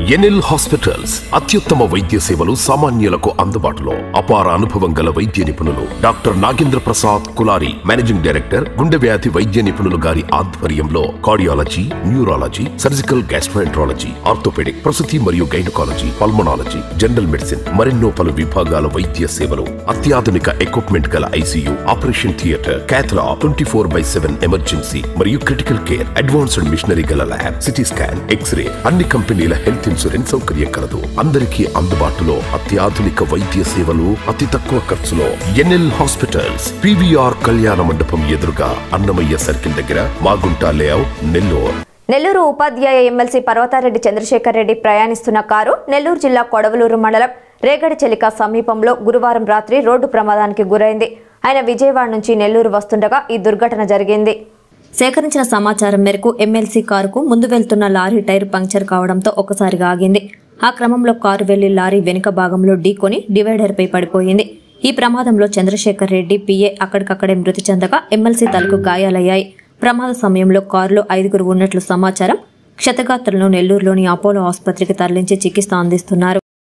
NL hospitals అత్యుత్తమ వైద్య సేవలు సామాన్యులకు అందుబాటులో అపార అనుభవం గల వైద్య నిపుణులు doctor Nagendra Prasad Kulari managing director గుండె వ్యాధి వైద్య నిపుణులు గారి ఆధ్వర్యంలో cardiology neurology surgical gastroenterology orthopaedic ప్రసూతి మరియు గైనకాలజీ పల్మనాలజీ జనరల్ మెడిసిన్ మరెన్నో పలు విభాగాల వైద్య సేవలు అత్యాధునిక ఎక్విప్మెంట్ గల ఐసీయూ ఆపరేషన్ థియేటర్ క్యాథలా twenty four by seven emergency మరియు క్రిటికల్ కేర్ అడ్వాన్స్డ్ మిషనరీ గల ల్యాబ్ సిటీ స్కాన్ ఎక్స్రే అన్ని కంపెనీల హెల్త్ ఇన్సూరెన్స్ సౌకర్యం కలదు అందరికీ అందుబాటులో అత్యాధునిక వైద్య సేవలు అతి తక్కువ ఖర్చులో ఎన్ఎల్ హాస్పిటల్స్ పివిఆర్ కళ్యాణ మండపం ఎదురుగా అన్నమయ్య సర్కిల్ దగ్గర మాగుంట లేఅవుట్ నెల్లూరు నెల్లూరు ఉపాధ్యాయ ఎమ్మెల్సీ పర్వతారెడ్డి చంద్రశేఖర్ రెడ్డి ప్రయాణిస్తున్న కారు నెల్లూరు జిల్లా కొడవలూరు మండలం రేగడి చెలిక సమీపంలో గురువారం రాత్రి రోడ్డు ప్రమాదానికి గురైంది ఆయన విజయవాడ నుంచి నెల్లూరు వస్తుండగా ఈ దుర్ఘటన జరిగింది సేకరించిన సమాచారం మేరకు ఎమ్మెల్సీ కారుకు ముందు వెళ్తున్న లారీ టైర్ పంక్చర్ కావడంతో ఒకసారిగా ఆగింది ఆ క్రమంలో కారు వెళ్లి లారీ వెనుక భాగంలో ఢీకొని డివైడర్పై పడిపోయింది ఈ ప్రమాదంలో చంద్రశేఖర్ రెడ్డి పిఏ అక్కడికక్కడే మృతి చెందగా ఎమ్మెల్సీ తలకు గాయాలయ్యాయి ప్రమాద సమయంలో కారులో ఐదుగురు ఉన్నట్లు సమాచారం క్షతగాత్రులను నెల్లూరులోని అపోలో ఆసుపత్రికి తరలించి చికిత్స అందిస్తున్నారు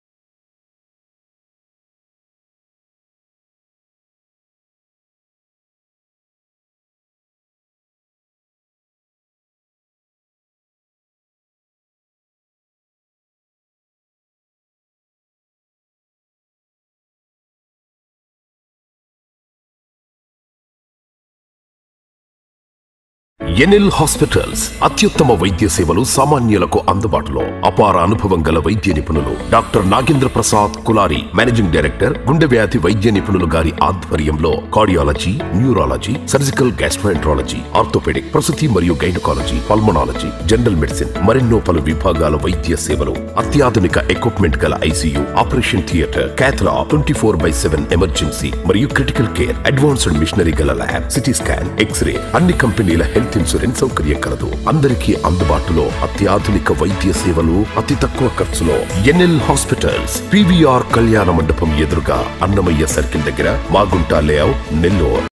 ఎన్ఎల్ హాస్పిటల్స్ అత్యుత్తమ వైద్య సేవలు సామాన్యులకు అందుబాటులో అపార అనుభవం గల వైద్య నిపుణులు doctor Nagendra Prasad Kulari managing director గుండె వ్యాధి వైద్య నిపుణులు గారి ఆధ్వర్యంలో cardiology neurology surgical gastroenterology orthopaedic ప్రసూతి మరియు గైనకాలజీ పల్మనాలజీ జనరల్ మెడిసిన్ మరెన్నో పలు విభాగాల వైద్య సేవలు అత్యాధునిక ఎక్విప్మెంట్ గల ఐసీయూ ఆపరేషన్ థియేటర్ క్యాథలా twenty four by seven emergency మరియు క్రిటికల్ కేర్ అడ్వాన్స్డ్ మిషనరీ గల ల్యాబ్ సిటీ స్కాన్ ఎక్స్రే అన్ని కంపెనీల హెల్త్ ఇన్సూరెన్స్ సౌకర్యం కలదు అందరికీ అందుబాటులో అత్యాధునిక వైద్య సేవలు అతి తక్కువ ఖర్చులో ఎన్ఎల్ హాస్పిటల్స్ పివిఆర్ కళ్యాణ మండపం ఎదురుగా అన్నమయ్య సర్కిల్ దగ్గర మాగుంట లేఅవుట్ నెల్లూరు